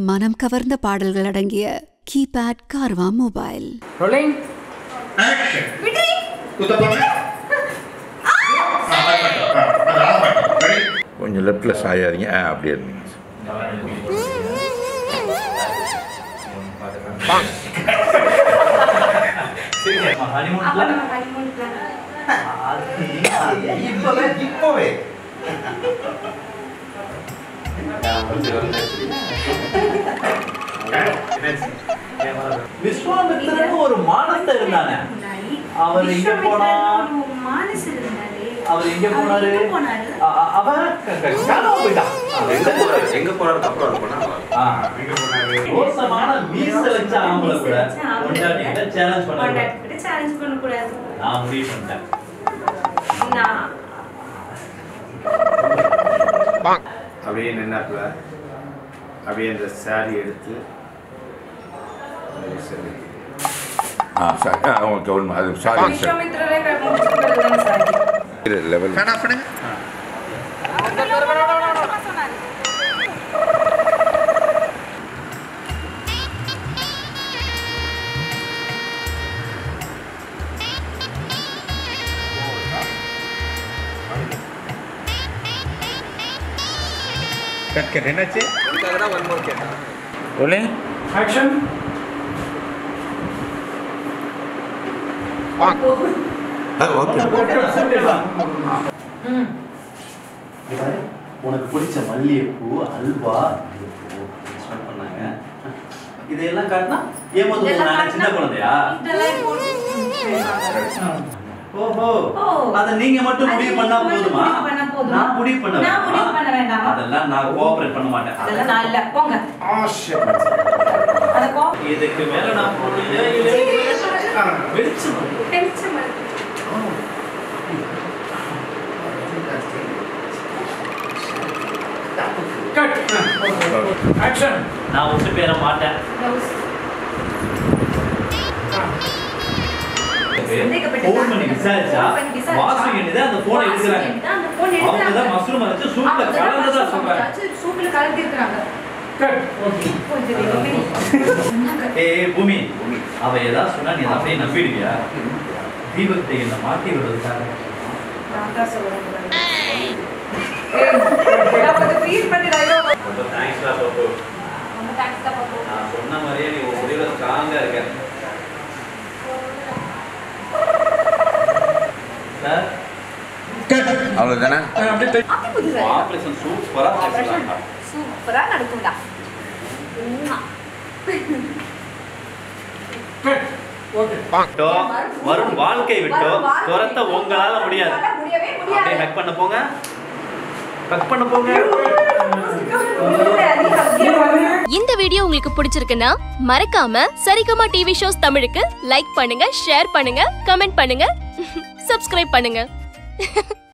மனம் கவர்ந்த பாடல்கள் அடங்கிய கீபேட் கார்வா மொபைல் ரோலிங் Action. உத்தப்பண்ணு. ஆ, perfect. ஆ, அதான் perfect. Ready? கொஞ்சம் லெஃப்டில் சாயாதீங்க ஆ அப்படியே இருந்தீங்க அப்ப நம்ம honeymoon plan. இப்பவே இப்பவே விஸ்வாமித்திரன் ஒரு மானத்தை இருந்தானே முன்னாடி அவர் எங்க போனா? விஸ்வாமித்திரன் ஒரு மானசு இருந்தாரு. அவர் எங்க போனாரு எங்க போனாரு? அ- அ- அவன் க- க- காணாம போயிட்டான் எங்க போறாரு எங்க போறாரு அப்புறம் அது பண்ணா ஆ. மோசமான மீச வச்ச ஆம்பளை கூட பொண்டாட்டி கிட்ட சேலஞ்ச் பண்ண Contact கிட்ட challenge பண்ணக்கூடாது. நான் முடிவு பண்ணிட்டேன் நான் அப்படியே நின்னாப்புல அப்படியே அந்த சாரி எடுத்து அப்படியே சரி. ஆ சாரி ஆ ஓகே ஒன்று அது சாரி சார் விஸ்வாமித்திரரே முடிச்சுட்டு பிறகுதானே சாரி. லெவல் Fan off பண்ணுங்க. Cut, cut. என்னாச்சு ரோலிங் ஆக்ஷன் ஓகே உனக்கு பிடிச்ச மல்லிகைப்பூ அல்வா ஸ்மெல் பண்ணாங்க இதையெல்லாம் காட்டினா ஏமாந்து இதெல்லாம் நானே சின்ன காட்டினா- குழந்தையா இதெல்லாம் போட்டு- ஓஹோ ஓ. அத நீங்க மட்டும் அது முடிவு பண்ணா நீங்க மட்டும் போதுமா முடிவு பண்ணா போதுமா? நான் முடிவு பண்ண நான் வேண்டாமா? முடிவு பண்ண வேண்டாமா? அதெல்லாம் நான் கோஆபரேட் பண்ண மாட்டேன் அதெல்லாம் நான் இல்ல. போங்க. அத கோ- இதுக்கு மேல நான் போடலையே, இல்லை. வெளிச்சம் வருது. tension வருது. கட் ஆக்ஷன் நான் விட்டு பேர மாட்டேன் Blouse. ஃபோன் பண்ணி விசாரிச்சா Phone பண்ணி விசாரிச்சா, வாசு எண்ணிதா அந்த போனை எடுக்கிறாங்க வாசு தான் அந்த phone அவங்க தான் எடுக்கிறாங்க. மஷ்ரூம் வச்சு சூப்ல அவங்க தான் கலந்ததா mushroom சொல்றாங்க வச்சு சூப்புல கலந்திருக்கிறாங்க. கட் ஓகே இப்போ இது எதுவுமே சொன்னாங்க. ஏய் பூமி அவ ஏதாவது சொன்னா நீ அதை அப்படியே நம்பிடுவியா தீபத்தை என்ன மாட்டி விடுறதுக்காக நான் தான் சொல்றேன். ஏய், நான் கொஞ்சம் feel பண்ணி dialogue ரொம்ப தேங்க்ஸ்டா பாப்பு ரொம்ப thanks தான் பாப்பு. நான் சொன்ன மாதிரியே நீ ஒரு முடிவுல ஸ்ட்ராங்கா இருக்க சார் அவ்வளோதானே அப்படியே அப்படி புதுசா? ஆபரேஷன் சூப்பரா பேசலாம் சூப்பரா நடக்கும்டா உம்மா. கட் ஓகே விட்டோ வரும் வாழ்க்கை விட்டோ வரும் வாழ்க்கை துரத்த விட்டோ, உங்களால முடியாது உங்களால முடியவே அப்படியே முடியாது. ஹக் பண்ண போங்க ஹக் பண்ண போங்க இல்ல, நீ அப்படியே இந்த வீடியோ உங்களுக்கு பிடிச்சிருக்குன்னா மறக்காம சரிகமா டிவி ஷோஸ் தமிழுக்கு லைக் பண்ணுங்க ஷேர் பண்ணுங்க கமெண்ட் பண்ணுங்க சப்ஸ்கிரைப் பண்ணுங்க